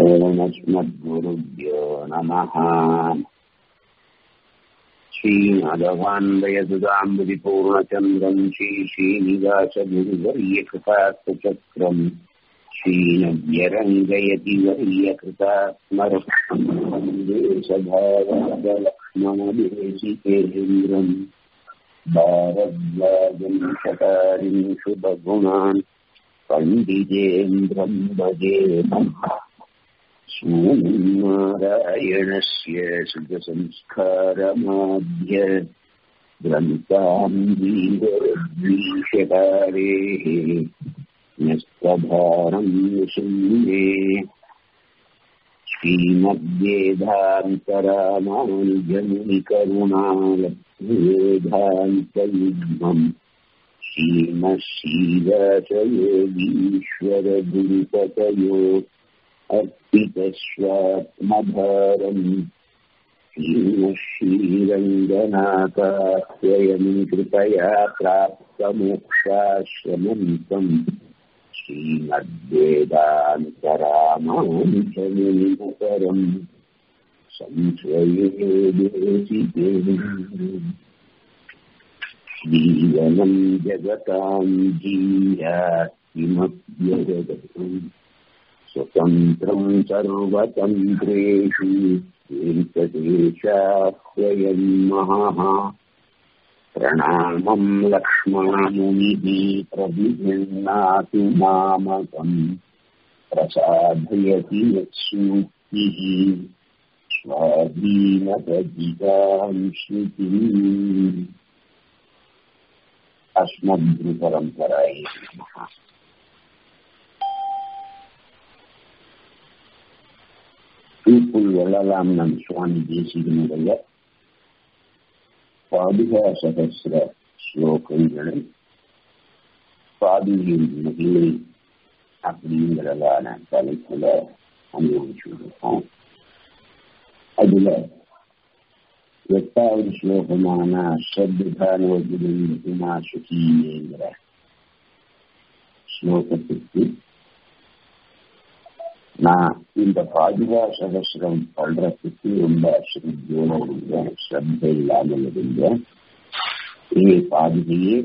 ओमस्मद्गुरुभ्यो नमः श्रीमाधवान्वयसुदाम्बुदिपूर्णचन्द्रम् श्रीश्रीनिवासगुरुवर्यकृतार्थचक्रम् श्रीनव्यरङ्गयति वर्यकृतात्मरक्षणदेशभावादलक्ष्मणदेशिकेन्द्रम् भारद्वाजम् शतारिम् शुभगुणान् पण्डितेन्द्रम् भजे सूनारायणस्य सुखसंस्कारमाद्य ग्रन्थाम्बीरद्वीषकारेः न्यस्तभारम् शून्ये श्रीमद्वेदान्तरामानुजमुनिकरुणालब्धवेदान्तयुग्मम् श्रीमशीरसयोगीश्वरगुरुपतयो अर्पितस्वात्मभारम् श्रीमश्रीरङ्गनाथाह्वयम् कृपया प्राप्तमोक्षाश्रमन्तम् श्रीमद्वेदान्तरामानुजमुनिपरम् संशये देशिके जीवनम् जगताम् जीयात् किमप्यजगतम् स्वतन्त्रम् सर्वतन्त्रेषु वेङ्कटेशाह्वयम् महः प्रणामम् लक्ष्मणमुनिः प्रविगृह्णातु मामकम् प्रसादयति यत्सूक्तिः स्वाधीनपदिकाम् श्रुतिम् अस्मद्गुरुपरम्परायै नमः தூக்குள் எழலாம் நம் சுவாமி தேசிகனுடைய பாதுகா சகசிர ஸ்லோகங்களை பாதுகையின் மகிழை அப்படிங்கிறதான தலைப்புல அனுபவிச்சுருக்கோம் அதுல எட்டாவது ஸ்லோகமான ஸ்ரத்தானோதிமா சுகிங்கிற ஸ்லோகத்துக்கு நான் இந்த பாதுகா சகசிரம் பண்றதுக்கு ரொம்ப ஸ்ரத்தையோட இருந்தேன் ஸ்ரத்த இல்லாமல் இருந்தேன் ஏ பாதுகையே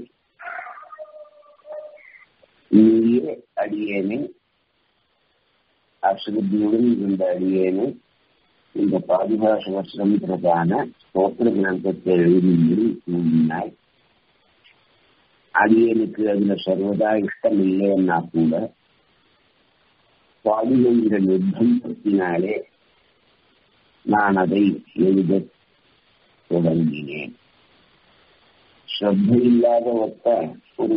நீயே அடியேனை அஸ்ரத்தியுடன் இருந்த அடியேனை இந்த பாதுகா சகசிரம்ன்றதான ஸ்தோத்திர கிரந்தத்தை எழுதி கூறினாய் அடியனுக்கு அதுல சர்வதா இஷ்டம் இல்லைன்னா கூட பாதுகைங்கிற நிர்பந்தத்தினாலே நான் அதை எழுத தொடங்கினேன் ஸ்ரத்த இல்லாத ஒத்த ஒரு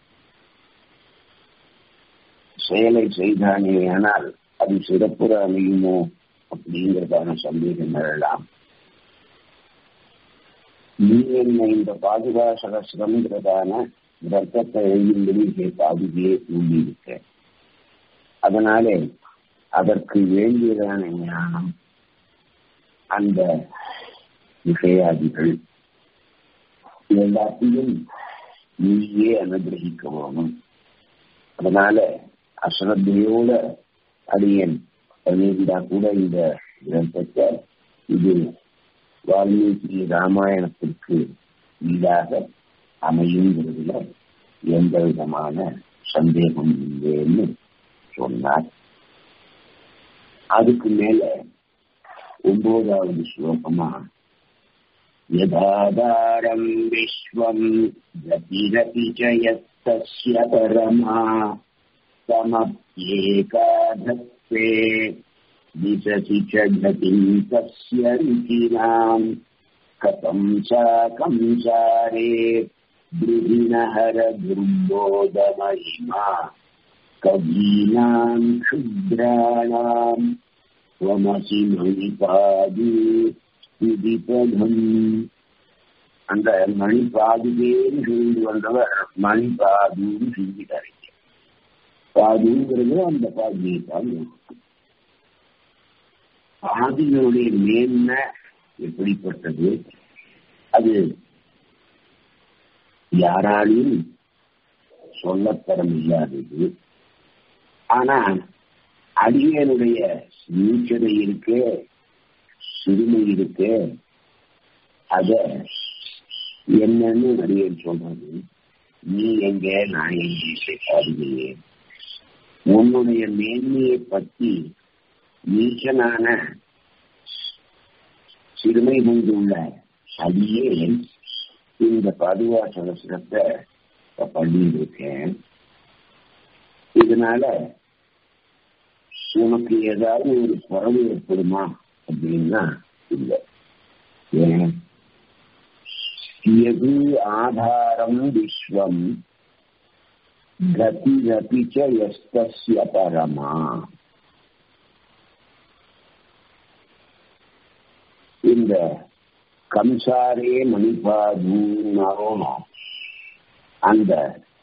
செயலை செய்தானே ஆனால் அது சிறப்புற அமையுமோ அப்படிங்கிறதான சந்தேகம் எழலாம் நீ என்ன இந்த பாதுகா சகசிரம்ங்கிறதான கிரந்தத்தை எழுதும்படி பாதுகையை கூடியிருக்க அதனாலே அதற்கு வேண்டியதான ஞானம் அந்த விஷயாதிகள் எல்லாத்தையும் நீயே அனுகிரகிக்க வேணும் அதனால அஸ்ரத்தையோட அடியன் பண்ணியிருந்தா கூட இந்த கிரந்தத்தை இது வால்மீகி ராமாயணத்திற்கு ஈடாக அமையுங்கிறதுல எந்த விதமான சந்தேகம் இல்லைன்னு சொன்னார் அதுக்கு மேல ஒன்பதாவது ஸ்லோகமா யதாதாரம் விஸ்வம் கதிரபி ஜயஸ்தஸ்ய பரமா समप्येकाधत्वे दिशसि च गतिम् तस्य रुचिनाम् कथम् सा कंसारे गृहिणहर दुर्बोधमहिमा कवीनाम् क्षुद्राणाम् त्वमसि मणिपादू விதிபதம் அந்த மணிபாதுகேன்னு சொல்லி வந்தவர் மணிபாதுன்னு சொல்லிட்டாரு பாதுங்கிறது அந்த பாதியை தான் பாதிகளுடைய மேன்மை எப்படிப்பட்டது அது யாராலையும் சொல்லத்தரம் இல்லாதது ஆனா அடியனுடைய நீச்சதை இருக்கு சிறுமை இருக்கு அத என்னன்னு அடியன் சொல்றது நீ எங்க நான் எங்கே பாருங்களே உன்னுடைய மேன்மையை பற்றி நீச்சனான சிறுமை கொண்டுள்ள அடியே இந்த பதுவா சகசிரத்தை பண்ணிட்டு இருக்கேன் இதனால உனக்கு ஏதாவது ஒரு குறவு ஏற்படுமா அப்படின்னா இல்லை ஏன் எது ஆதாரம் விஸ்வம் கதிரபி எஸ்தஸ்ய பரமா இந்த கம்சாரே மணிபாதூனாலும் அந்த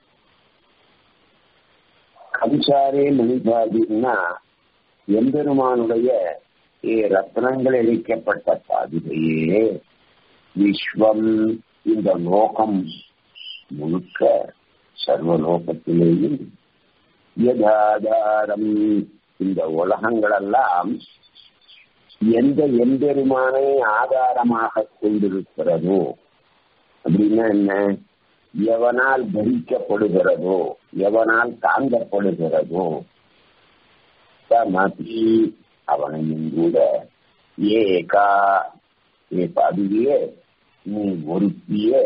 கம்சாரே மணிபாதுன்னா எம்பெருமானுடைய ஏ ரத்னங்கள் இழைக்கப்பட்ட பாதுகையே விஸ்வம் இந்த லோகம் முழுக்க சர்வலோகத்திலேயும் யதாதாரம் இந்த உலகங்களெல்லாம் எந்த எம்பெருமானை ஆதாரமாக கொண்டிருக்கிறதோ அப்படின்னா என்ன எவனால் தரிக்கப்படுகிறதோ எவனால் தாங்கப்படுகிறதோ மதி அவனையும் கூட ஏகா ஏ பதுவியே நீ ஒருத்தியே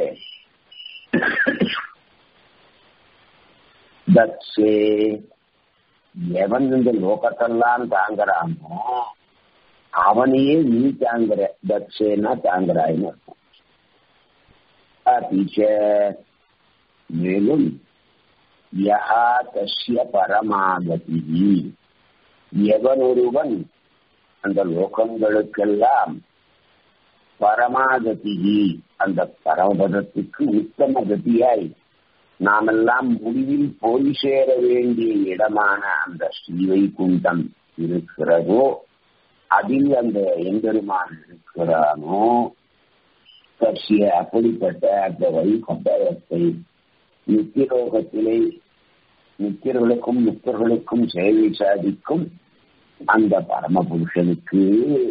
தட்சே எவன் இந்த லோகத்தெல்லாம் தாங்குறானோ அவனையே நீ தாங்குற தட்சேனா தாங்குறாயின்னு அர்த்தம் அபிச்ச மேலும் யஹா தஸ்ய பரமாகதி எவன் ஒருவன் அந்த லோகங்களுக்கெல்லாம் பரமாகதி அந்த பரமபதத்துக்கு உத்தம கதியாய் நாமெல்லாம் முடிவில் போய் சேர வேண்டிய இடமான அந்த ஸ்ரீவைகுண்டம் இருக்கிறதோ அதில் அந்த எம்பெருமான் இருக்கிறானோ கட்சிய அப்படிப்பட்ட அந்த வைகுண்டத்தை நித்தியலோகத்திலே நித்தியர்களுக்கும் முத்தர்களுக்கும் சேவை சாதிக்கும் அந்த பரமபுருஷனுக்கு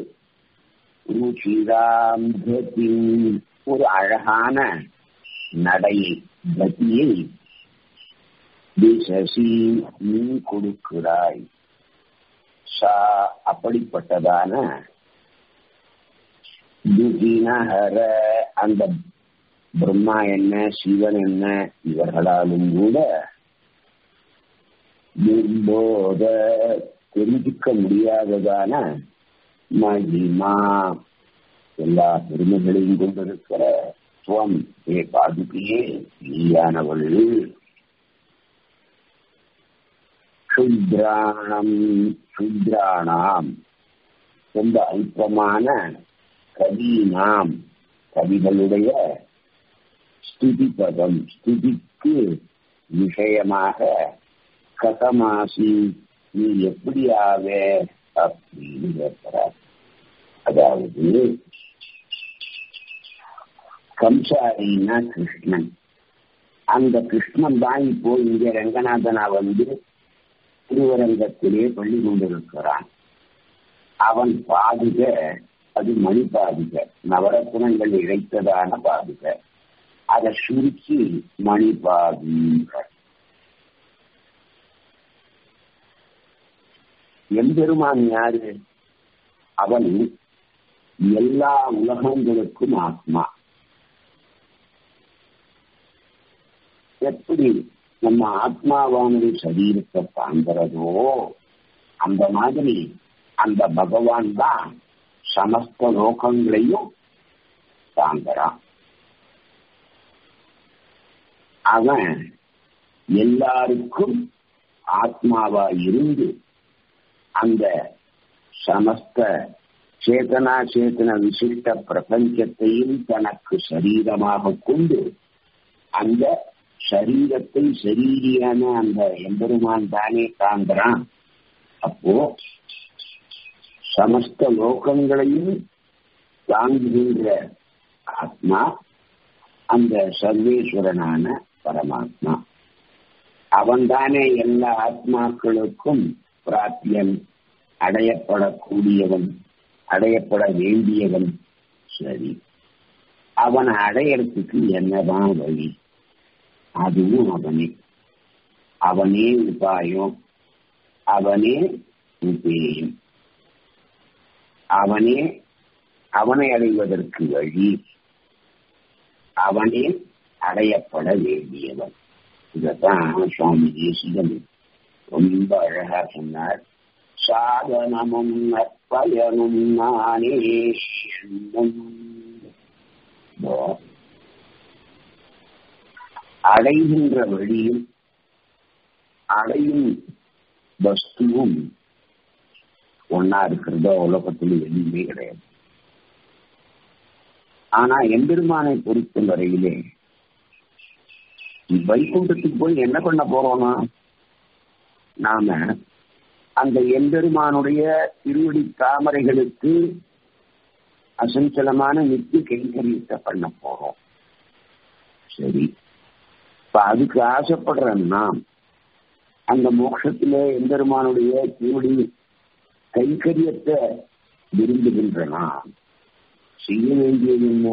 ருச்சிராம் ஒரு அழகான நடையை கதியை சசி நீ கொடுக்கிறாய் சா அப்படிப்பட்டதான துகினஹர அந்த பிரம்மா என்ன சிவன் என்ன இவர்களாலும் கூட நிர்போத தெரிஞ்சுக்க முடியாததான மகிமா எல்லா பெருமைகளையும் கொண்டிருக்கிற துவம் ஏ பாதுகையே நீயானவள் சுத்ராணம் சுத்ராணாம் ரொம்ப அல்பமான கவீனாம் கவிகளுடைய ஸ்துதி பதம் ஸ்துதிக்கு விஷயமாக கதமாசி நீ எப்படி ஆவே அப்படின்னு கேட்கிறார் அதாவது கம்சாரின்னா கிருஷ்ணன் அந்த கிருஷ்ணன் தான் இப்போ இங்க ரங்கநாதனா வந்து திருவரங்கத்திலே பள்ளி கொண்டிருக்கிறான் அவன் பாதுக அது மணி பாதுக நவரத்னங்கள் இழைத்ததான பாதுக அதை சுருக்கி மணி பாதுக எம்பெருமான் யாரு அவன் எல்லா உலகங்களுக்கும் ஆத்மா எப்படி நம்ம ஆத்மாவானது சரீரத்தை தாங்கிறதோ அந்த மாதிரி அந்த பகவான் தான் சமஸ்த லோகங்களையும் தாங்குறான் அவன் எல்லாருக்கும் ஆத்மாவா இருந்து அந்த சமஸ்த சேதனா சேதன விசிஷ்ட பிரபஞ்சத்தையும் தனக்கு சரீரமாக கொண்டு அந்த சரீரத்தை சரீரியான அந்த எம்பெருமான் தானே தாங்குறான் அப்போ சமஸ்த லோகங்களையும் தாங்குகின்ற ஆத்மா அந்த சர்வேஸ்வரனான பரமாத்மா அவன்தானே எல்லா ஆத்மாக்களுக்கும் பிராத்தியன் அடையப்படக்கூடியவன் அடையப்பட வேண்டியவன் சரி அவனை அடையறதுக்கு என்னதான் வழி அதுவும் அவனே அவனே உபாயம் அவனே உபேயம் அவனே அவனை அடைவதற்கு வழி அவனே அடையப்பட வேண்டியவன் இதைத்தான் சுவாமி தேசிகன் ரொம்ப அழகா சொன்னார் சாதனமும் நற்பயனும் நானே என்னும் அடைகின்ற வழியும் அடையும் வஸ்துவும் ஒன்னா இருக்கிறதோ உலகத்தில் எதுவுமே கிடையாது ஆனா எம்பெருமானை பொறுத்த வரையிலே வைகுண்டத்துக்கு போய் என்ன பண்ண போறோம்னா நாம அந்த எம்பெருமானுடைய திருவடி தாமரைகளுக்கு அசஞ்சலமான நித்திய கைங்கரியத்தை பண்ண போறோம் சரி இப்ப அதுக்கு ஆசைப்படுற நாம் அந்த மோட்சத்தில எம்பெருமானுடைய திருவடி கைங்கரியத்தை விரும்புகின்ற நாம் செய்ய வேண்டியது என்ன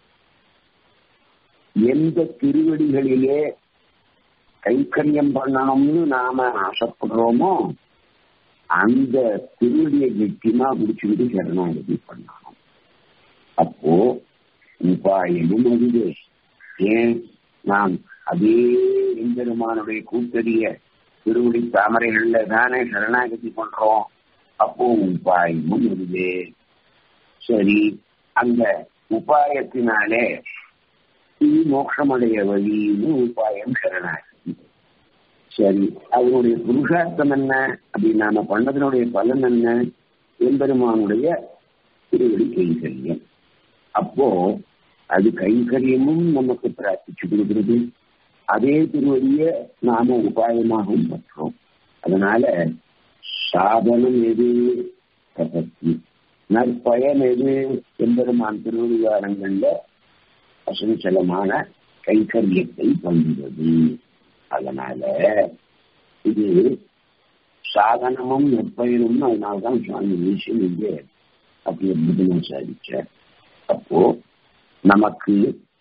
எந்த திருவடிகளிலே கைக்கரியம் பண்ணணும்னு நாம ஆசைப்படுறோமோ அந்த திருவடியை கெட்டியமா பிடிச்சுக்கிட்டு சரணாகதி பண்ணணும் அப்போ உபாயமும் அதுவே ஏன் நாம் அதே எம்பெருமானுடைய கூட்டடிய திருவடி தாமரைகள்ல தானே சரணாகதி பண்றோம் அப்போ உபாயமும் அதுவே சரி அந்த உபாயத்தினாலே இது மோட்சமடைய வழின்னு உபாயம் சரணாகதி சரி அதனுடைய புருஷார்த்தம் என்ன அப்படி நாம பண்ணதனுடைய பலன் என்ன எம்பெருமானுடைய திருவடி கைங்கரியம் அப்போ அது கைங்கரியமும் நமக்கு பிரார்த்திச்சு கொடுக்கிறது அதே திருவடிய நாம உபாயமாகவும் பற்றோம் அதனால சாதனம் எது பிரசக்தி நற்பயன் எது எம்பெருமான் திருவடிகாரங்கள்ல அசஞ்சலமான கைக்கரியத்தை பண்றது அதனால இது சாதனமும் நற்பயனும் அதனால்தான் சுவாமி விஷயம் இங்கே அப்படி அற்புதமா சாதிச்சார் அப்போ நமக்கு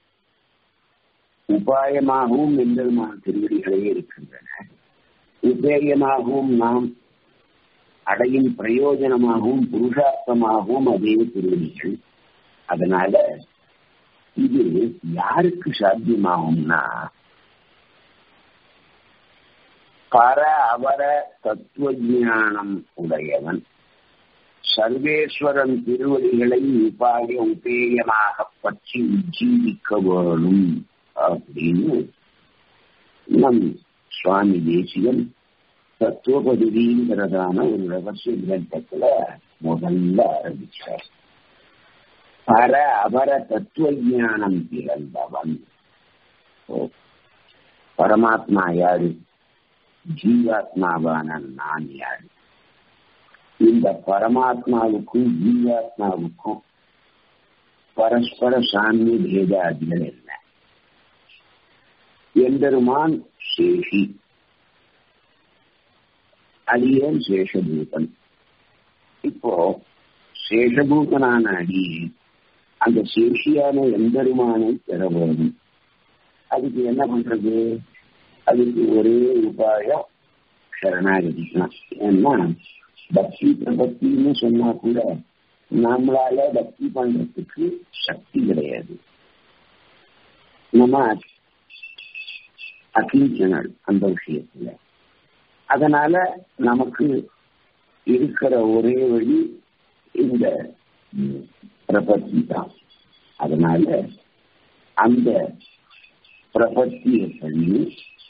உபாயமாகவும் எம்பெருமான திருவடிகளே இருக்கின்றன உபேயமாகவும் நாம் அடையும் பிரயோஜனமாகவும் புருஷார்த்தமாகவும் அதே திருவடிகள் அதனால இது யாருக்கு சாத்தியமாகும்னா பர அவர தத்துவ ஞானம் உடையவன் சர்வேஸ்வரன் திருவடிகளை உபாய உபேயமாக பற்றி உஜ்ஜீவிக்க வேணும் அப்படின்னு நம் சுவாமி தேசிகன் தத்துவபதிங்கிறதான ஒரு ரகசிய கிரந்தத்துல முதல்ல ஆரம்பிச்சார் பர அபர தத்துவ ஞானம் பிறந்தவன் பரமாத்மா யாரு ஜீவாத்மாவான நான் யாரு இந்த பரமாத்மாவுக்கும் ஜீவாத்மாவுக்கும் பரஸ்பர சாமிய பேதாதிகள் என்ன எம்பெருமான் சேஷி அடியேன் சேஷபூதன் இப்போ சேஷபூதனான அடியேன் அந்த சேஷியான எம்பெருமானை பெற வேண்டும் அதுக்கு என்ன பண்றது அதுக்கு ஒரே உபாயம் சரணாகதி தான் ஏன்னா பக்தி பிரபத்தின்னு சொன்னா கூட நம்மளால பக்தி பண்றதுக்கு சக்தி கிடையாது நம்ம அகிஞ்சனல் அந்த விஷயத்துல அதனால நமக்கு இருக்கிற ஒரே வழி இந்த பிரபத்தி தான் அதனால அந்த பிரபத்தியை பண்ணி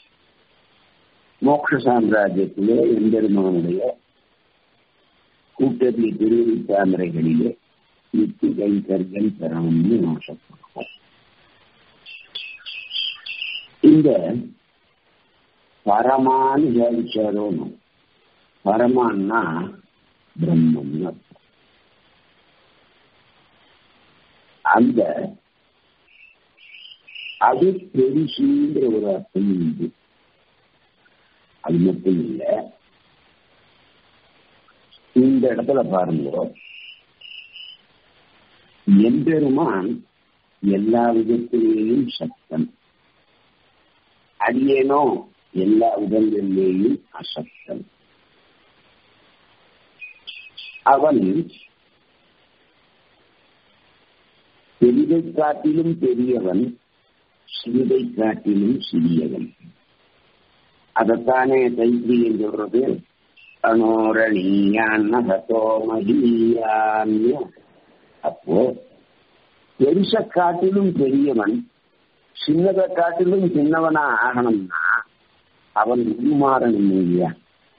மோட்ச சாம்ராஜ்யத்திலே எம்பெருமானுடைய கூட்டத்தில் திருவிழி தாமரைகளிலே நித்தி கைங்கரியம் பெறணும்னு ஆசைப்படுறோம் இந்த பரமான்னு விசாரிச்சாரோன்னு பரமான்னா பிரம்மம்னு அந்த அது பெருசுங்கிற ஒரு அர்த்தம் உண்டு அது மட்டும் இல்ல இந்த இடத்துல பாருங்க எம்பெருமான் எல்லா விதத்திலேயும் சக்தன் அடியேனோ எல்லா விதங்களிலேயும் அசக்தன் அவன் பெரிதை காட்டிலும் பெரியவன் சிறிதை காட்டிலும் சிறியவன் அதைத்தானே தைத்திரியம் சொல்றது அனோரணீயான் மகத்தோமகியான் அப்போ பெருச காட்டிலும் பெரியவன் சின்னதை காட்டிலும் சின்னவனா ஆகணும்னா அவன் உருமாறணும் இல்லையா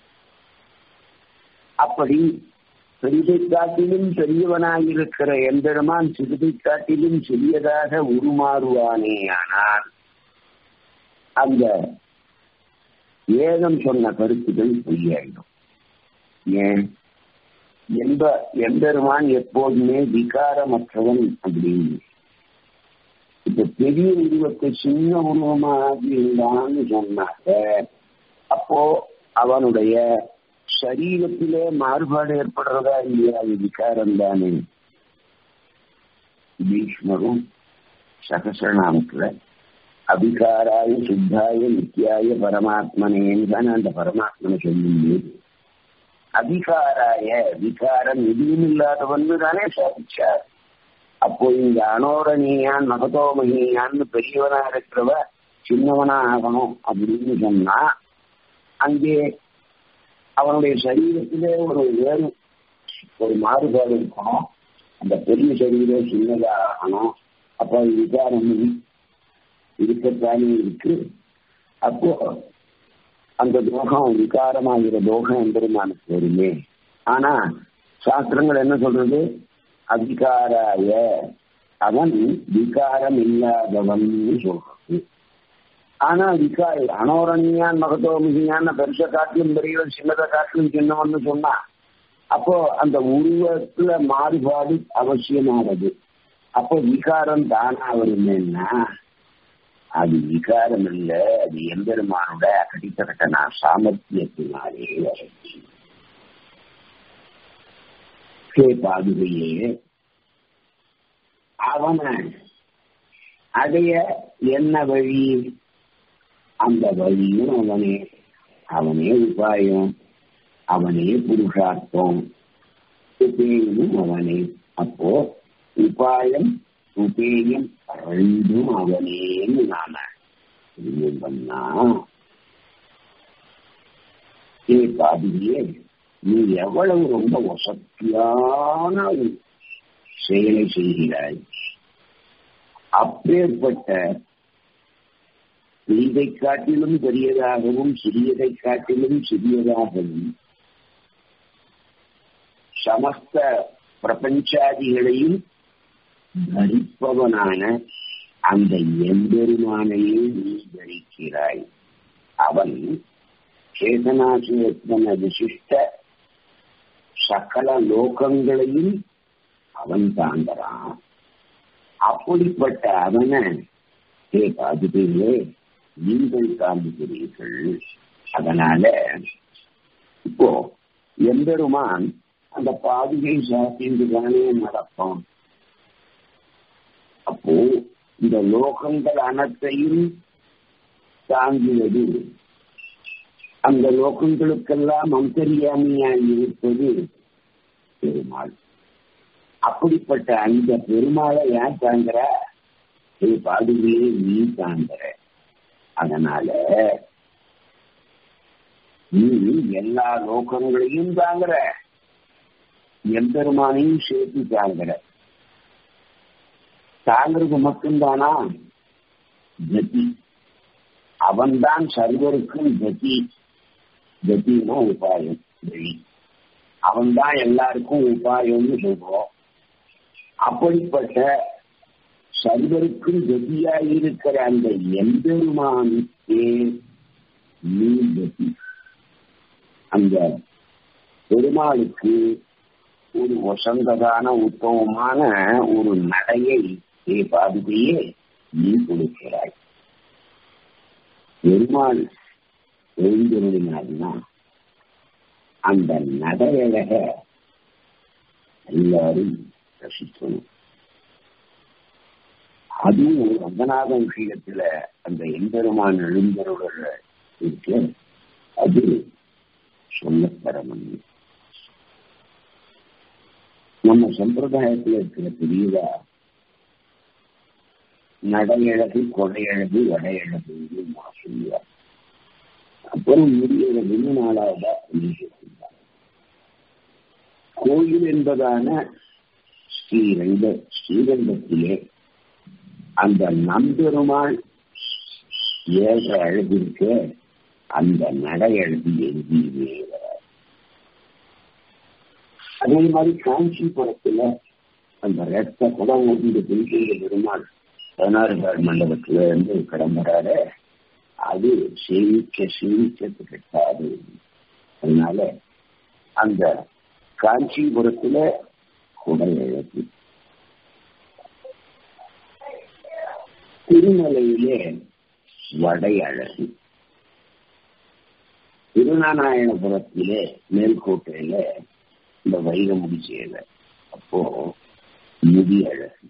அப்படி பெரிதை காட்டிலும் பெரியவனாயிருக்கிற எம்பெருமான் சிறிதை காட்டிலும் சிறியதாக உருமாறுவானே ஆனால் அந்த வேதம் சொன்ன கருத்துகள் பொய்யாயிடும் ஏன் எந்த எம்பெருமான் எப்போதுமே விகாரமற்றவன் அப்படின்னு இப்ப பெரிய உருவத்தை சின்ன உருவமாக இருந்தான்னு சொன்னாங்க அப்போ அவனுடைய சரீரத்திலே மாறுபாடு ஏற்படுறதா இல்லையா அது விகாரம் தானே பீஷ்மரும் சகசரநாமத்துல அபிகாராய சுத்தாய நித்தியாய பரமாத்மனேன்னு தானே அந்த பரமாத்மனை சொல்லும்போது அபிகாராய விகாரம் எதுவும் இல்லாதவன் தானே சாதிச்சார் அப்போ இந்த அனோரணீயான் மகதோமகியான்னு பெரியவனா இருக்கிறவ சின்னவனா ஆகணும் அப்படின்னு சொன்னா அங்கே அவனுடைய சரீரத்திலே ஒரு வேறு ஒரு மாறுபாடு இருக்கணும் அந்த பெரிய சரீரம் சின்னதா ஆகணும் அப்போ அது விகாரம் இருக்கத்தானே இருக்கு அப்போ அந்த தோகம் விகாரமாகிற தோகம் எம்பெருமானுக்கு வருமே ஆனா சாஸ்திரங்கள் என்ன சொல்றது அதிகாராய அவன் விகாரம் இல்லாதவன் சொல்றது ஆனா விகாரி அனோரணியான் மகதோமிகியான் பெருச காட்டிலும் பெரியவன் சின்னத காட்டிலும் சின்னவன் சொன்னா அப்போ அந்த உருவத்துல மாறுபாடு அவசியமானது அப்போ விகாரம் தானா வருமேன்னா அது விகாரம் இல்ல அது எம்பெருமானோட அடித்தகட்டனா சாமர்த்தியத்தினாலே வருது பாதுகையே அவனை அடைய என்ன வழி அந்த வழியும் அவனே அவனே உபாயம் அவனே புருஷார்த்தம் உபேயமும் அவனே அப்போ உபாயம் உபேயம் ரெண்டும் அவனேன்னு நாம பண்ணா ஏ பாதிரியே நீ எவ்வளவு ரொம்ப வசதியான செயலை செய்கிறாய் அப்பேற்பட்ட பெரிதை காட்டிலும் பெரியதாகவும் சிறியதை காட்டிலும் சிறியதாகவும் சமஸ்த பிரபஞ்சாதிகளையும் தரிப்பவனான அந்த எம்பெருமானையே நீ தரிக்கிறாய் அவன் சேதனாசுவன விசிஷ்ட சகல லோகங்களையும் அவன் தாண்டறான் அப்படிப்பட்ட அவனை ஏ பாதுகையே நீங்கள் காண்பிக்கிறீர்கள் அதனால இப்போ எம்பெருமான் அந்த பாதுகை சாத்திட்டு தானே நடப்பான் அப்போ இந்த லோகங்கள் அனைத்தையும் தாங்குவது அந்த லோகங்களுக்கெல்லாம் அந்தரியாமியாய் இருப்பது பெருமாள் அப்படிப்பட்ட அந்த பெருமாளை யார் தாங்குற பாதுகையை நீ தாங்குற அதனால நீ எல்லா லோகங்களையும் தாங்குற எம்பெருமானையும் சேர்த்து தாங்குற தாங்கிறது மட்டும்தானா கதி அவன்தான் சர்வருக்கும் கதி கதினா உபாயம் வழி அவன்தான் எல்லாருக்கும் உபாயம்னு சொல்றோம் அப்படிப்பட்ட சர்வருக்கும் கதியாய் இருக்கிற அந்த எம்பெருமானுக்கே நீ கதி அந்த பெருமாளுக்கு ஒரு வசந்ததான உத்தமமான ஒரு நடையை ஏ பாதுகையே நீ கொடுக்கிறாய் பெருமாள் எழுந்திருந்தால்னா அந்த நடையழக எல்லாரும் ரசிக்கணும் அதுவும் ரங்கநாதன் விஷயத்துல அந்த எம்பெருமான் எழுந்தருள இருக்க அது சொல்லப்படணும் நம்ம சம்பிரதாயத்துல இருக்கிற பெரியதா நடையழகு கொடையழகு வடையழகு சொல்லுவார் அப்புறம் முடிகிற ரெண்டு நாளாவதா சொல்லியிருந்தார் கோயில் என்பதான ஸ்ரீரங்க ஸ்ரீரங்கத்திலே அந்த நம்பெருமாள் ஏக அழகிருக்க அந்த நடை அழகு எங்கேயுமே வராது அதே மாதிரி காஞ்சிபுரத்துல அந்த ரத்த குடம் ஓட்டிட்டு பெண்கள் பெருமாள் பதினாறு கால் மண்டபத்துல இருந்து கிளம்புறாரு அது சேமிக்க சேமிக்கிறது கட்டாது அதனால அந்த காஞ்சிபுரத்துல குடை அழகு திருமலையிலே வடை அழகு திருநாராயணபுரத்திலே மேல்கோட்டையில இந்த வைர முடிச்சேல அப்போ முடி அழகு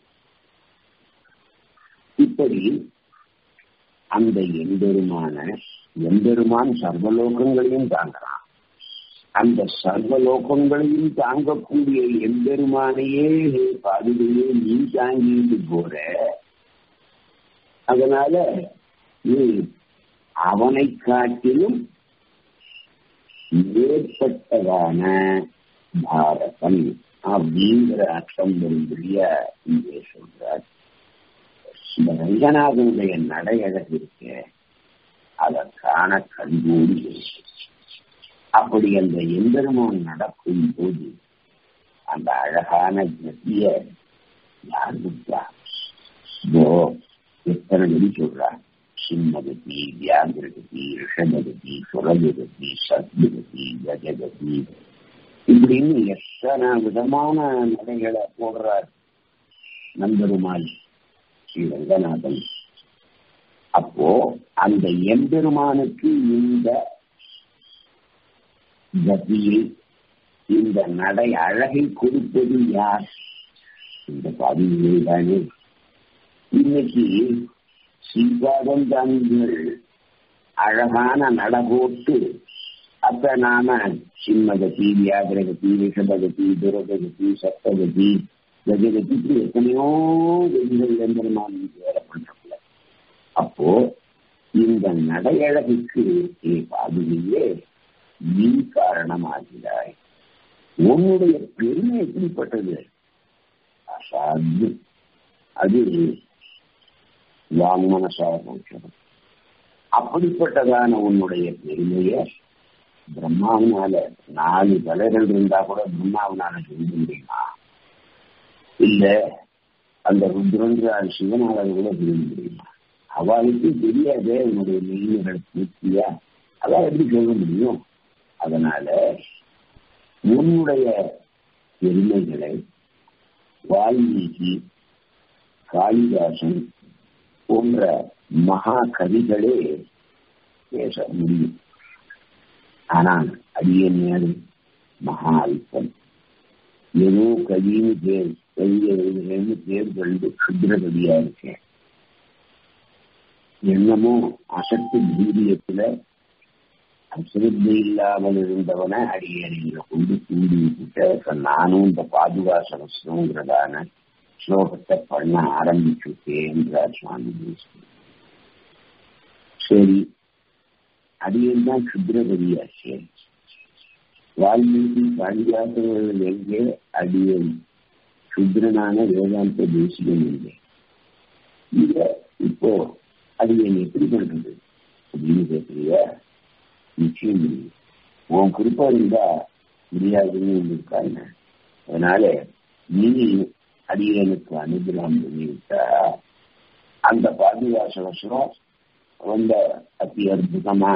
இப்படி அந்த எம்பெருமான எம்பெருமான் சர்வலோகங்களையும் தாங்குறான் அந்த சர்வலோகங்களையும் தாங்கக்கூடிய எம்பெருமானையே பாதுகையே நீ தாங்கிட்டு போற அதனால நீ அவனை காட்டிலும் மேற்பட்டதான பாரதம் அப்படிங்கிற அர்த்தம் வரும்படியா இங்கே சொல்றார் இந்த ரங்கநாதனுடைய நடையழகு இருக்க அதை காண கண்கூடி அப்படி அந்த எம்பெருமான் நடக்கும் போது அந்த அழகான கத்திய யார் கொடுத்தா இதோ எத்தனை வழி சொல்றார் சிம்மகதி வியாகிரகதி ரிஷபகதி சுரகதி சத்யகதி கஜகதி இப்படின்னு எத்தனை விதமான நடைகளை போடுறார் நம்பெருமாள் ஸ்ரீ ரங்கநாதன் அப்போ அந்த எம்பெருமானுக்கு இந்த கதியை இந்த நடை அழகை கொடுப்பது யார் இந்த பாதியிலே தானே இன்னைக்கு ஸ்ரீபாதம் தாங்கள் அழகான நடகோட்டு அப்ப நாம சிம்மகதி வியாகிரகதி ரிஷபகதி துரகதி சப்தகதி கஜகதி இப்படி எத்தனையோ கதிகள் எம்பெருமான் வேலை பண்றோம்ல அப்போ இந்த நடையழகுக்கு நீ பாதுகையே நீ காரணமாகிறாய் உன்னுடைய பெருமை எப்படிப்பட்டது அசாது அது வாமனசாரம் அப்படிப்பட்டதான உன்னுடைய பெருமைய பிரம்மாவினால நாலு தலைகள் இருந்தா கூட பிரம்மாவினால சொல்ல முடியுமா இல்ல அந்த ருத்ரன்ற சிவனால கூட சொல்ல முடியுமா அவளுக்கு தெரியாதே உன்னுடைய மெய்மைகள் பூர்த்தியா அதான் எப்படி சொல்ல முடியும் அதனால உன்னுடைய பெருமைகளை வால்மீகி காளிதாசன் போன்ற மகா கவிகளே பேச முடியும் ஆனால் அடியன் மகா அல்பம் ஏதோ கவின்னு பேர் கவிதைன்னு பேர் கண்டு சுத்திர கவியா இருக்கேன் என்னமோ அசத்து தீரியத்துல அசிரத்தை இல்லாமல் இருந்தவனை அடியறிகளை கொண்டு தூண்டி விட்டுட்ட நானும் இந்த பாதுகாசனங்கிறதான ஸ்லோகத்தை பண்ண ஆரம்பிச்சுட்டேன் என்றார் சுவாமி சரி அடியன் தான் சுத்திரபதியாச்சே வால்மீகி காளிதாசர்கள் எங்கே அடியன் சுத்திரனான வேதாந்த தேசியம் எங்கே இத இப்போ அடியன் எப்படி பண்றது அப்படின்னு கேட்கறியா நிச்சயம் முடியும் உன் குறிப்பா இருந்தா முடியாதுன்னு இருக்காங்க அதனால நீ அடியனுக்கு அனுகிரகம் பண்ணிவிட்டா அந்த பாதுகாசவசரம் ரொம்ப அதி அற்புதமா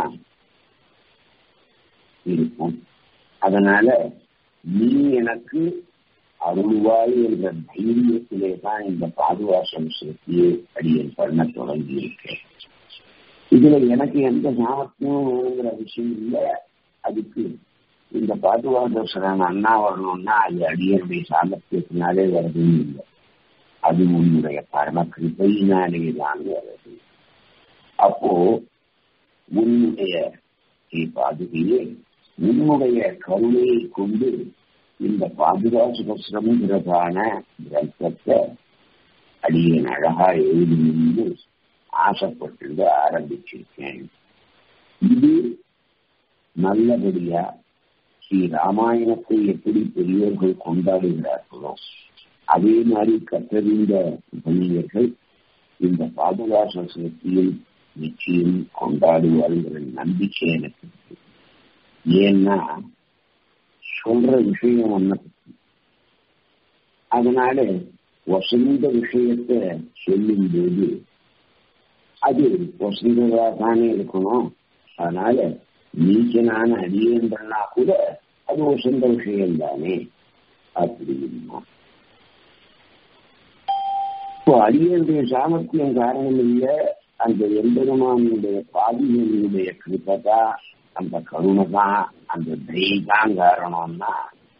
இருக்கும் அதனால நீ எனக்கு அருள்வாய் என்ற தைரியத்திலே தான் இந்த பாதுகாசம் செலுத்தியே அடியன் பண்ண தொடங்கி இருக்கேன் இதுல எனக்கு எந்த சாமர்த்தியம் வேணுங்கிற விஷயம் இல்லை அதுக்கு இந்த பாதுகாதர்சனம் அண்ணா வரணும்னா அது அடியனுடைய சாமர்த்தியத்தினாலே வருதுன்னு இல்லை அது உன்னுடைய பரம கிருபையினாலே தான் வருது அப்போ உன்னுடைய பாதுகையே உன்னுடைய கருணையை கொண்டு இந்த பாதுகாசுபஸ்ரம்ங்கிறதான கிரந்தத்தை அடியன் அழகா எழுதின்னு ஆசைப்பட்டு ஆரம்பிச்சிருக்கேன் இது நல்லபடியா ஸ்ரீ ராமாயணத்தை எப்படி பெரியவர்கள் கொண்டாடுகிறார்களோ அதே மாதிரி கற்றறிந்த பணியர்கள் இந்த பாதுகாசத்தில் நிச்சயம் கொண்டாடுவார்கள் நம்பிக்கை எனக்கு இருக்கு. ஏன்னா சொல்ற விஷயம் ஒன்ன அதனால வசந்த விஷயத்தை சொல்லும் போது அது வசந்ததா தானே இருக்கணும் அதனால நீச்சனான அடியேன்றனா கூட அது வசந்த விஷயம் தானே அப்படின்னா இப்போ அடியனுடைய சாமர்த்தியம் காரணம் இல்லை அந்த எம்பெருமானுடைய பாதிகளுடைய கிருப்பதா அந்த கருணை தான் அந்த தயை தான் காரணம்னா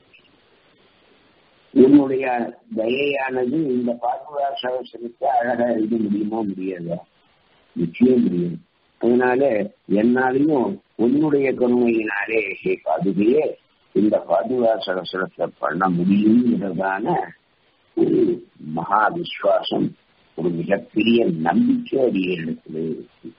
உன்னுடைய தயையானது இந்த பாதுகா சவசனத்தை அழகா எழுத முடியுமா முடியாதா நிச்சயம் முடியும் அதனால என்னாலையும் உன்னுடைய கருணையினாலே ஹே பாதுகையே இந்த பாதுகா சகசரத்தை பண்ண முடியுங்கிறதான ஒரு மகா விசுவாசம் ஒரு மிகப்பெரிய நம்பிக்கை அடிய இடத்துல இருக்கு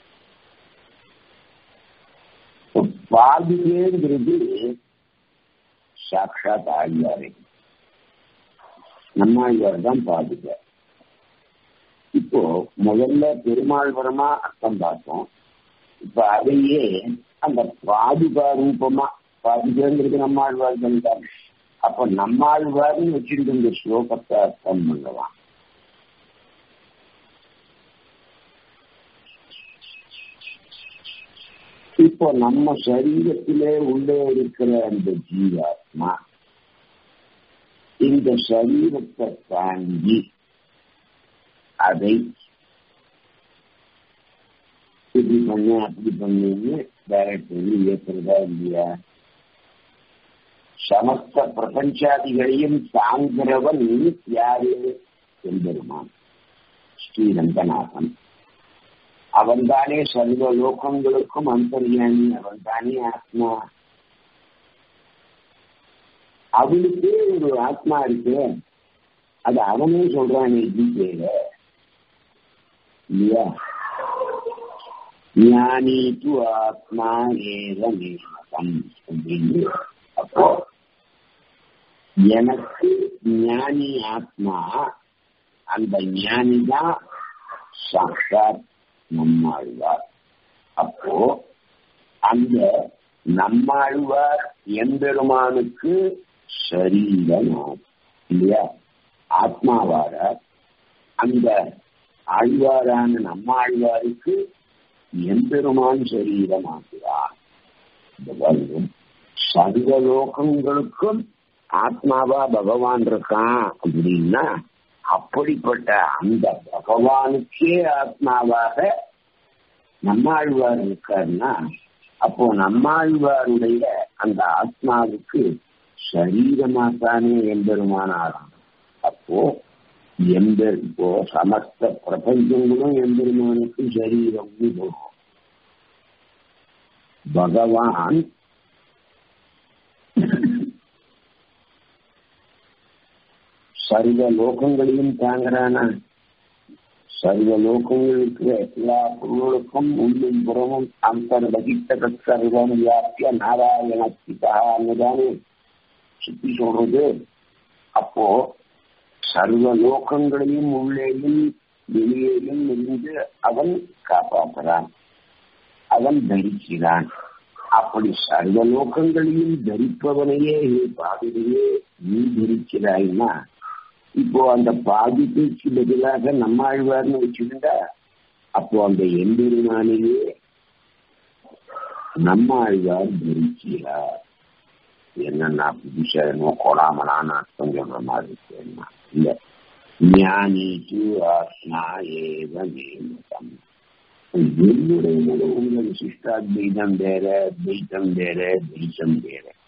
பாதுகைங்கிறது சாட்சாத் ஆழ்வாரே நம்மாழ்வார் தான் பாதுகை இப்போ முதல்ல பெருமாள்வரமா அர்த்தம் பார்த்தோம் இப்ப அதையே அந்த பாதுகா ரூபமா பாதுகாங்கிறது நம்மாழ்வார் தான் அப்ப நம்மாழ்வார்னு வச்சுட்டு இந்த ஸ்லோகத்தை அர்த்தம் பண்ணலாம் இப்போ நம்ம சரீரத்திலே உள்ளே இருக்கிற அந்த ஜீவாத்மா இந்த சரீரத்தை தாண்டி அதை இப்படி பண்ண அப்படி பண்ணுன்னு டைரக்ட் பண்ணி ஏற்றுறதா இல்லையா சமஸ்த பிரபஞ்சாதிகளையும் தாங்கிறவன் யாரு என்பெருமான் ஸ்ரீரங்கநாதன் அவன்தானே சர்வ லோகங்களுக்கும் அந்தர்யாமி அவன்தானே ஆத்மா அவனுக்கே ஒரு ஆத்மா இருக்கு அது அவனே சொல்றானே கீதையில இல்லையா ஞானி து ஆத்மா ஏத நிர்மதம் அப்படின்னு அப்போ எனக்கு ஞானி ஆத்மா அந்த ஞானி தான் சாட்சாத் நம்மாழ்வார் அப்போ அந்த நம்மாழ்வார் எம்பெருமானுக்கு சரீரம் இல்லையா ஆத்மாவார அந்த ஆழ்வாரான நம்மாழ்வாருக்கு எம்பெருமான் சரீரமாகிறார் சர்வலோகங்களுக்கும் ஆத்மாவா பகவான் இருக்கான் அப்படின்னா அப்படிப்பட்ட அந்த பகவானுக்கே ஆத்மாவாக நம்மாழ்வார் இருக்காருன்னா அப்போ நம்மாழ்வாருடைய அந்த ஆத்மாவுக்கு சரீரமாத்தானே எம்பெருமானாராம் அப்போ எம்பெரு இப்போ சமஸ்த பிரபஞ்சங்களும் எம்பெருமானுக்கு சரீரம்னு சொல்றோம் பகவான் சர்வ லோகங்களையும் தாங்கிறானா சர்வ லோகங்களுக்கு எல்லா பொருளுக்கும் உள்ளும் புறமும் அந்தர்வகித்த சர்வம் வியாபிய நாராயண பிதான்னு சுத்தி சொல்றது அப்போ சர்வ லோகங்களையும் உள்ளேயும் வெளியேயும் இருந்து அவன் காப்பாற்றுறான் அவன் தரிக்கிறான் அப்படி சர்வ லோகங்களையும் தரிப்பவனையே பாதிரியே நீ தரிக்கிறாய்னா இப்போ அந்த பாதிப்புக்கு பதிலாக நம்மாழ்வார்னு வச்சுக்கிட்டா அப்போ அந்த எம்பெருமானையே நம்மாழ்வார் தரிக்கிறார் என்னன்னா புதுசா என்னமோ கொடாமலான்னு அர்த்தம் சொல்ற மாதிரி இருக்கு இல்ல ஞானி து ஆத்மா ஏவ நேமதம் என்னுடைய முழு உங்கள் சிஷ்டாத்வைதம் வேற துவைத்தம் வேற துவைத்தம் வேற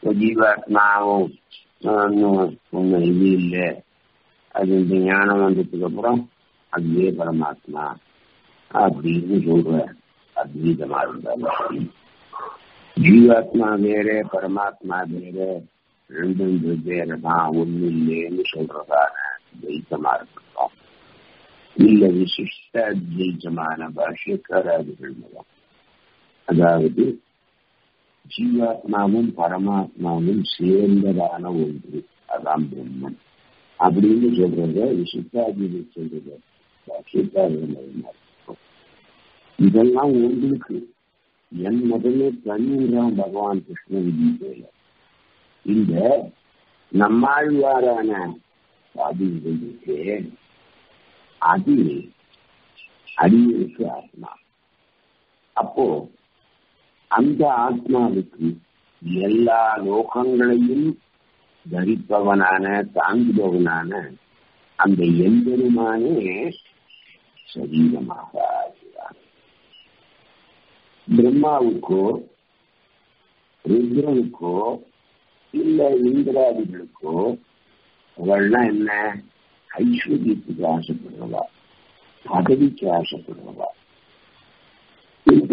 இப்போ ஜீவாத்மாவும் இன்னும் ஒன்றும் இது இல்லை அது இந்த ஞானம் வந்ததுக்கு அப்புறம் அதுவே பரமாத்மா அப்படின்னு சொல்ற அத்வீதமா இருந்தாலும் சரி ஜீவாத்மா வேற பரமாத்மா வேற ரெண்டும் வெவ்வேறு தான் ஒண்ணு இல்லைன்னு சொல்றதான துவைத்தமா இருக்கட்டும் இல்ல விசிஷ்ட அத்வைத்தமான பாஷ்யக்காரர்கள் மூலம் அதாவது ஜீவாத்மாவும் பரமாத்மாவும் சேர்ந்ததான ஒன்று அதான் பிரம்மன் அப்படின்னு சொல்றத விசிஷ்டாதிபதி சொல்றது பாஷ்யக்காரர்கள் இதெல்லாம் உங்களுக்கு என் முதலே தண்ணீராம் பகவான் கிருஷ்ணன் கீதையில இந்த நம்மாழ்வாரான சாதிகளுக்கு அது அடியிருக்கு ஆத்மா அப்போ அந்த ஆத்மாவுக்கு எல்லா லோகங்களையும் தரிப்பவனான தாங்குபவனான அந்த எம்பெருமானே சரீரமாக ஆகிறான் பிரம்மாவுக்கோ ருத்ரனுக்கோ இல்ல இந்திராதிகளுக்கோ அவள்லாம் என்ன ஐஸ்வர்யத்துக்கு ஆசைப்படுறவா பதவிக்கு ஆசைப்படுறவா இந்த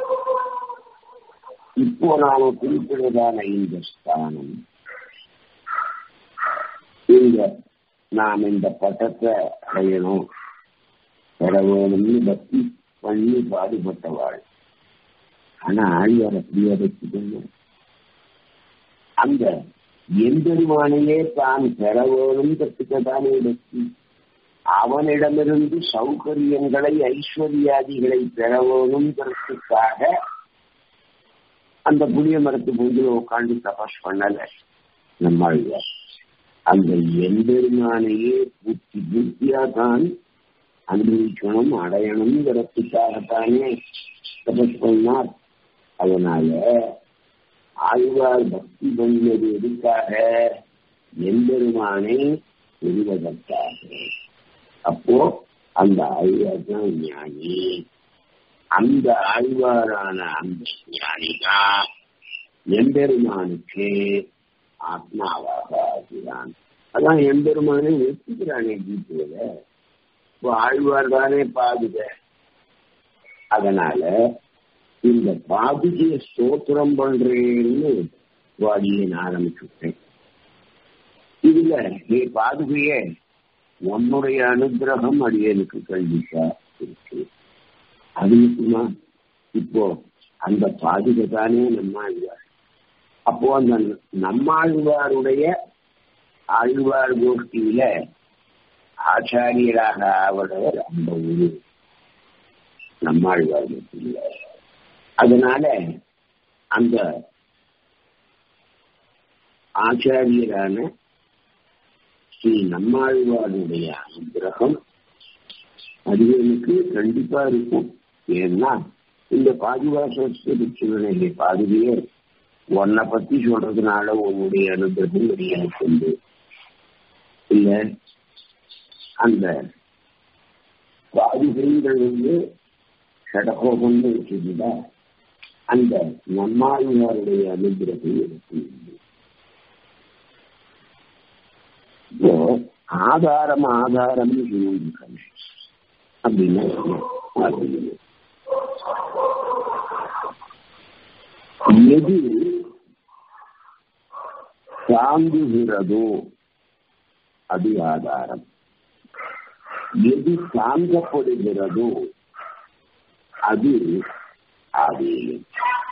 இப்போ நாம குறிப்பிடுறதான இந்த ஸ்தானம் இந்த நாம் இந்த பட்டத்தை அடையணும் பெற வேணும்னு பக்தி பண்ணி பாடுபட்டவாள் ஆனா ஆழ்வார் அப்படியே வச்சுக்கணும் அந்த எம்பெருமானையே தான் பெற வேணும் கற்றுக்கதானே பக்தி அவனிடமிருந்து சௌகரியங்களை ஐஸ்வர்யாதிகளை பெற வேணுங்கிறதுக்காக அந்த புளிய மரத்து பூஜை உட்காந்து தபஸ் பண்ணல நம்மாழ்வார் அந்த எம்பெருமானையே பூர்த்தி பூர்த்தியா தான் அனுபவிக்கணும் அடையணுங்கிறதுக்காகத்தானே தபஸ் பண்ணார் அதனால ஆழ்வார் பக்தி பண்ணியது எதுக்காக எம்பெருமானை பெறுவதற்காக அப்போ அந்த ஆழ்வார் தான் ஞானி அந்த ஆழ்வாரான அந்த ஞானிதான் எம்பெருமானுக்கு ஆத்மாவாக ஆகிறான் அதான் எம்பெருமானை ஒத்துக்கிறானே கீதையில இப்போ ஆழ்வார் தானே பாதுக அதனால இந்த பாதுகைய ஸ்தோத்திரம் பண்றேன்னு வாடியன் ஆரம்பிச்சுட்டேன் இதுல நீ பாதுகைய உன்னுடைய அனுகிரகம் அடியனுக்கு கல்விக்கா இருக்கு அது மட்டுமா இப்போ அந்த பாதுகை தானே நம்மாழ்வார் அப்போ அந்த நம்மாழ்வாருடைய ஆழ்வார் கோஷ்டியில ஆச்சாரியராக ஆவடவர் அந்த ஒரு நம்மாழ்வார் கோஷ்டியில அதனால அந்த ஆச்சாரியரான ஸ்ரீ நம்மாழ்வாருடைய அனுகிரகம் அடியனுக்கு கண்டிப்பா இருக்கும் ஏன்னா இந்த பாதுகாசனை பாதுகையே உன்னை பத்தி சொல்றதுனால உன்னுடைய அனுகிரகம் எனக்கு உண்டு இல்ல அந்த பாதுகைகள் வந்து சடகோபம்னு வச்சிருந்தா அந்த நம்மாழ்வாருடைய அனுகிரகம் எனக்கு உண்டு இப்போ ஆதாரம் ஆதாரம்னு சொல்லியிருக்காங்க அப்படின்னா எது தாங்குகிறதோ அது ஆதாரம் எது தாங்கப்படுகிறதோ அது ஆதேயம்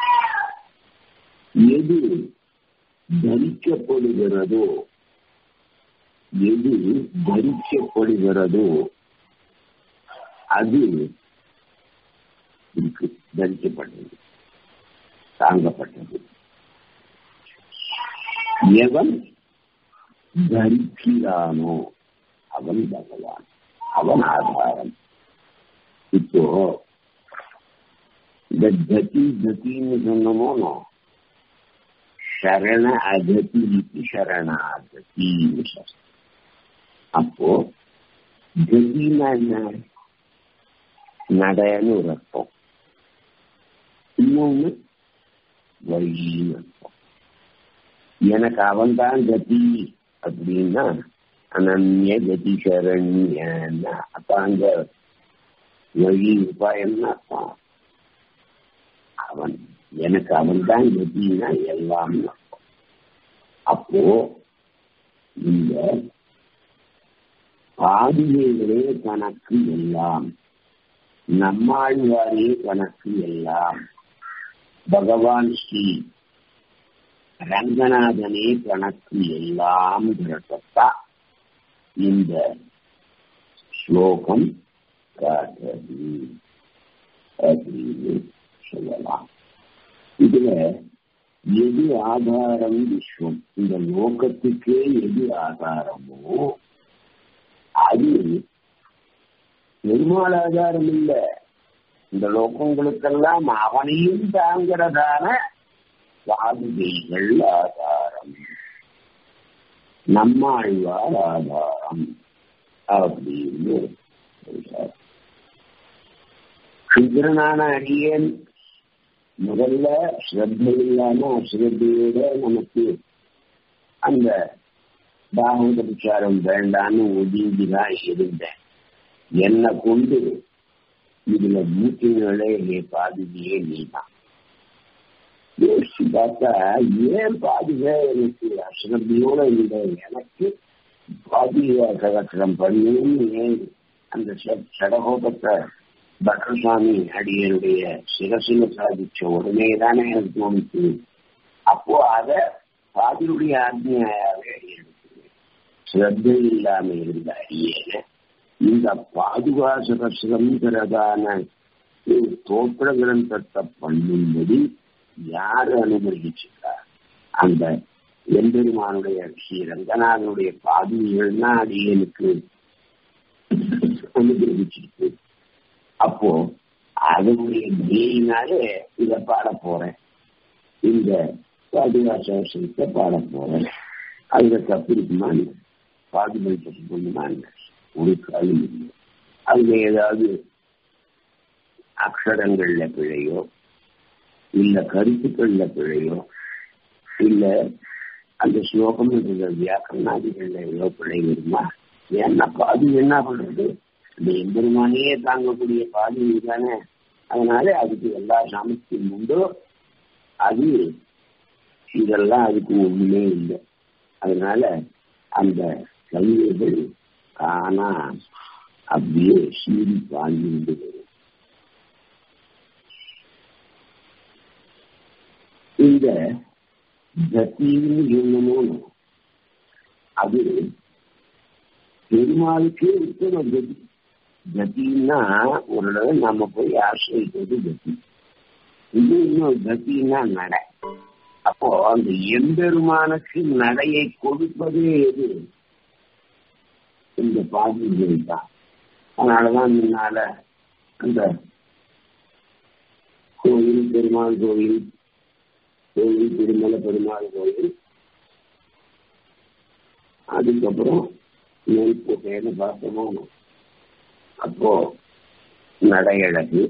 எது தரிக்கப்படுகிறதோ எது தரிக்கப்படுகிறதோ அது இருக்கு தரிக்கப்பட்டது தாங்கப்பட்டது எவன் தரிக்கிறானோ அவன் பகவான் அவன் ஆதாரம் இப்போ இந்த கதி கத்தின்னு சொன்னமோ சரண அகதி சரணாகத்தின்னு சொல்றோம் அப்போ கதினா என்ன நடன்னு ஒரு அர்த்தம் இன்னொன்னு வழின்னு அர்த்தம் எனக்கு அவன்தான் கதி அப்படின்னா அனன்ய கதி சரண்யன்னா அப்ப அங்க வழி உபாயம்னு அர்த்தம் அவன் எனக்கு அவன் தான் கதினா எல்லாம் அர்த்தம் அப்போ இந்த பாதிகைகளே கணக்கு எல்லாம் நம்மாழ்வாரே கணக்கு எல்லாம் பகவான் ஸ்ரீ ரங்கநாதனே கணக்கு எல்லாம் இந்த ஸ்லோகம் காட்டுறது அப்படின்னு சொல்லலாம் இதுல எது ஆதாரம் விஸ்வம் இந்த லோகத்துக்கே எது ஆதாரமோ அது பெருமாள் ஆதாரம் இல்ல இந்த லோகங்களுக்கெல்லாம் அவனையும் தாங்கிறதான பாதுகைகள் ஆதாரம் நம்மாழ்வார் ஆதாரம் அப்படின்னு சொல்றார் சுந்தரனான அடியேன் முதல்ல ஸ்ரத்தை இல்லாம அஸ்ரத்தையோட நமக்கு அந்த பாகவத பிரச்சாரம் வேண்டான்னு ஒதுங்கிதான் இருந்தேன் என்னை கொண்டு இதுல மூச்சுகளே நீ பாதிரியே நீதான் யோசிச்சு பார்த்தா ஏன் பாதுக எனக்கு அஸ்ரத்தையோட இந்த எனக்கு பாதிக கலட்சணம் பண்ணணும்னு ஏன் அந்த சடகோபத்தை பட்டர்சாமி அடியனுடைய சிரசில சாதிச்ச உடனே தானே எனக்கு தோணுச்சு அப்போ அத பாதியுடைய ஆத்மியாவே எடுத்து சிரத்தை இல்லாம இருந்த அடியேன இந்த பாதுகா சகசிரம்ங்கிறதான தோற்ற கிரந்தத்தை பண்ணும்படி யாரு அனுமதிச்சிருக்கா அந்த எம்பெருமானுடைய ஸ்ரீ ரங்கநாதனுடைய பாதுகைகள்னா அடியனுக்கு அனுகிரகிச்சிருக்கு அப்போ அதனுடைய தீயினாலே இத பாட போறேன் இந்த பாதுகாசத்தை பாட போறேன் அதுல தப்பு இருக்குமான்னு பாதுகாப்பு தப்பு பண்ணுமான்னு ஒரு காலம் இல்லை அதுல ஏதாவது அக்ஷரங்கள்ல பிழையோ இல்ல கருத்துக்கள்ல பிழையோ இல்ல அந்த ஸ்லோகம் இருக்கிற வியாக்கரணாதிகள்ல ஏதோ பிழை வருமா ஏன்னா பாதி என்ன பண்றது இந்த எம்பெருமானையே தாங்கக்கூடிய பாதி தானே அதனால அதுக்கு எல்லா சாமர்த்தியம் உண்டோ அது இதெல்லாம் அதுக்கு ஒண்ணுமே இல்லை அதனால அந்த கவிதைகள் ஆனா அப்படியே சீறி பாய்ந்து வரும் இந்த கத்தின்னு சொல்லணும் அது பெருமாளுக்கே இருக்கிற கதி கத்தின்னா ஒரு தடவை நம்ம போய் ஆசிரியக்கிறது கத்தி இது இன்னும் கத்தின்னா நடை அப்போ அந்த எம்பெருமானுக்கு நடையை கொடுப்பதே எது இந்த பாதிகள் தான் அதனாலதான் முன்னால அந்த கோயில் பெருமாள் கோயில் கோயில் திருமலை பெருமாள் கோயில் அதுக்கப்புறம் நெல்போட்டைன்னு பார்த்தோமோ அப்போ நடையழகு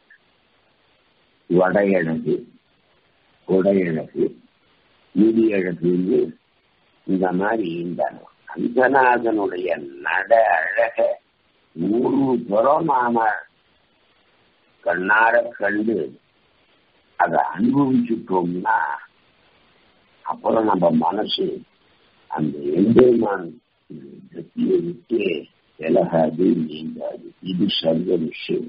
வடையழகு கொடையழகு முடியழகுன்னு இந்த மாதிரி இந்த அந்தநாதனுடைய நட அழக நூறு புறம் நாம கண்ணார கண்டு அதை அனுபவிச்சுட்டோம்னா அப்புறம் நம்ம மனசு அந்த எம்பெருமான் கத்தியை விட்டு விலகாது நீங்காது இது சர்வ விஷயம்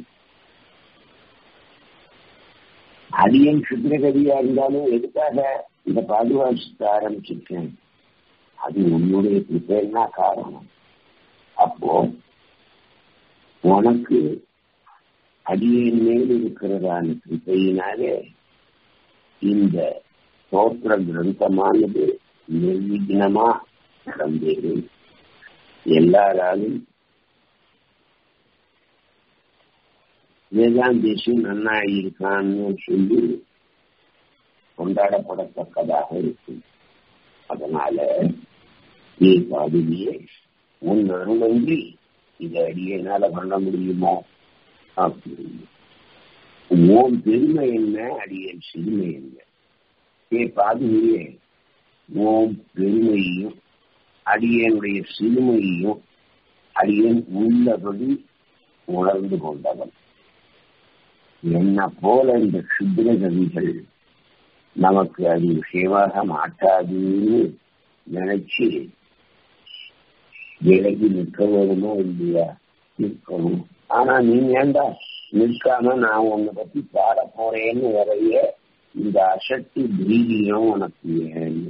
அடியன் சுத்திரகதியா இருந்தாலும் எதுக்காக இந்த பாதுகாப்பு ஆரம்பிச்சிருக்கேன் அது உன்னுடைய கிருப்பைன்னா காரணம் அப்போ உனக்கு அடியன் மேல் இருக்கிறதான கிருப்பையினாலே இந்த தோற்ற கிரந்தமானது நிர்விக்னமா நடந்தது எல்லாராலும் வேதாந்தேஷம் நன்னா இருக்கான்னு சொல்லி கொண்டாடப்படத்தக்கதாக இருக்கும் அதனால நீ பாதுகியே உன் அருளன்றி இதை அடியனால பண்ண முடியுமோ அப்படின்னு உன் பெருமை என்ன அடியன் சிறுமை என்ன ஏ பாதுகியே ஓம் பெருமையையும் அடியனுடைய சிறுமையையும் அடியன் உள்ளபடி உணர்ந்து கொண்டவன் என்ன போல இந்த சுத்திர கவிகள் நமக்கு அது விஷயமாக மாட்டாதுன்னு நினைச்சு விலகி நிற்க வேணுமோ இல்லையா நிற்கணும் ஆனா நீ ஏண்டா நிற்காம நான் உன்னை பத்தி பாட போறேன்னு வரைய இந்த அசக்தி பீதியும் உனக்கு ஏன்னு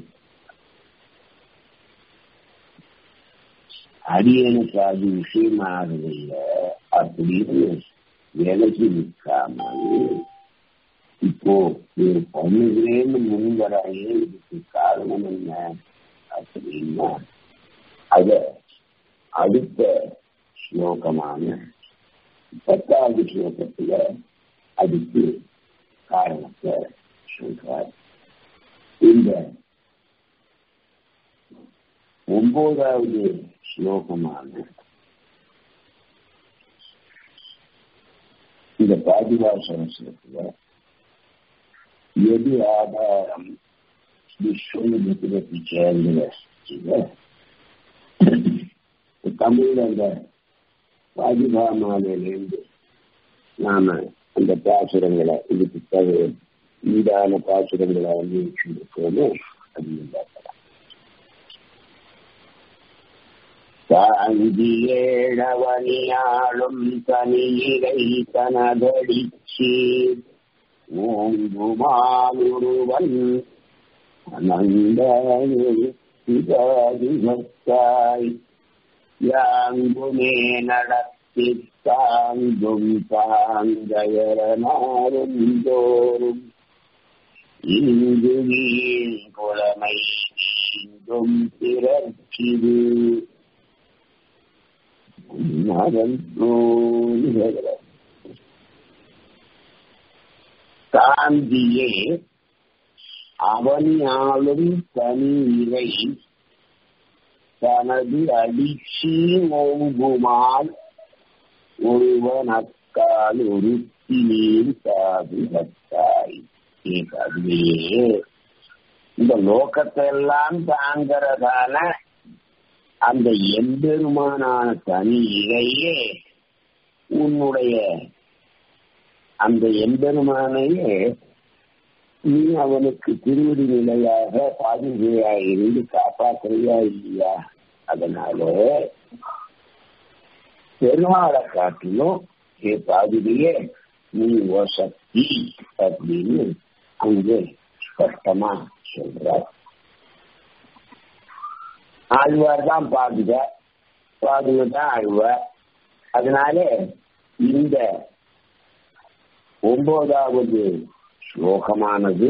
அடியனுக்கு அது விஷயமாகவில்லை அப்படின்னு விலகி நிற்காமல் இப்போ இது பண்ணுகிறேன்னு முன்வராயே இதுக்கு காரணம் என்ன அப்படின்னா அத அடுத்த ஸ்லோகமான பத்தாவது ஸ்லோகத்துல அதுக்கு காரணத்தை சொல்றார் இந்த ஒன்பதாவது ஸ்லோகமான இந்த பாதிவாசனத்துல எது ஆதாரம் விஸ்வபுத்திரத்தை சேர்ந்த தமிழ்ல அந்த பாதிபாமாலிருந்து நாம அந்த பாசுரங்களை இதுக்கு தவிர ஈடான பாசுரங்களை வந்து வச்சிருக்கோமோ அது பார்க்கலாம் தாங்கியேழவனியாளும் தனியிலை தனதடிச்சி ஓங்குமாலுருவன் அனந்தாய் யாங்குமே நடத்தி தாங்கும் தாங்கயரனாரும் தோறும் இங்கு வீண் புலமை இங்கும் பிறக்கிது காந்தியே அவனியாலும் தனி இறை தனது அடிச்சி ஓங்குமால் ஒருவன் அக்கால் ஒருத்தி நீர் பாதுகாத்தாய் அதுவே இந்த லோகத்தை எல்லாம் தாங்கிறதான அந்த எம்பெருமானான தனி இறையே உன்னுடைய அந்த எம்பெருமானையே நீ அவனுக்கு திருவடி நிலையாக பாதுகையா இருந்து காப்பாற்றுறியா இல்லையா அதனால பெருமாளை காட்டிலும் ஏ பாதுகையே நீ சக்தி அப்படின்னு அங்கே ஸ்பஷ்டமா சொல்றார் ஆழ்வார் தான் பாதுக பாதுக தான் ஆழ்வார் அதனால இந்த ஒன்பதாவது ஸ்லோகமானது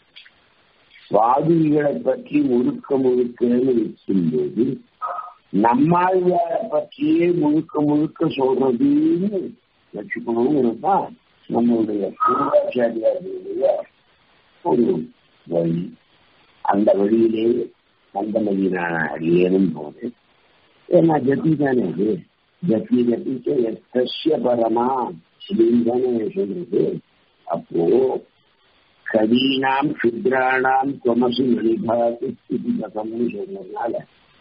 பாதுகளை பற்றி முழுக்க முழுக்கன்னு இருக்கும்போது நம்மாழ்வாரை பற்றியே முழுக்க முழுக்க சொல்றதுன்னு வச்சுக்கணும்னு தான் நம்மளுடைய பூர்வாச்சாரியாருடைய ஒரு வழி அந்த வழியிலே அந்த வழி நான் அடியேனும் போது ஏன்னா ஜதி தானே இது ஜதி ஜதிக்கு எத்தசிய பரமா அப்படின்னு தானே சொல்றது அப்போ கதீனாம் சுத்ராணாம் துவமசு மணிபாத்து ஸ்திதி பகம்னு சொல்றதுனால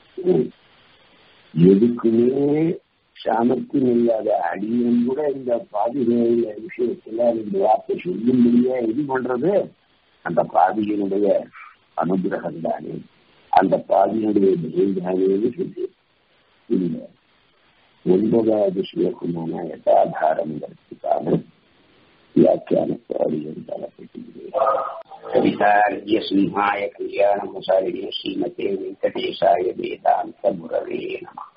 எதுக்குமே சாமர்த்தியம் இல்லாத அடியும் கூட இந்த பாதிகையில விஷயத்துல இந்த வார்த்தை சொல்லும்படியா இது பண்றது அந்த பாதியினுடைய அனுகிரகம் தானே அந்த பாதியினுடைய பதில் தானேன்னு சொல்லி இந்த ஒன்பதாவது ஸ்லோகமான யதாதாரங்கிறதுக்கான வியாக்கியானத்தை அடியும் தளப்பட்டுகிறேன் கவிதார்ய சிம்ஹாய கல்யாண முசாரிணே ஸ்ரீமதே வெங்கடேசாய வேதாந்த முரவே நம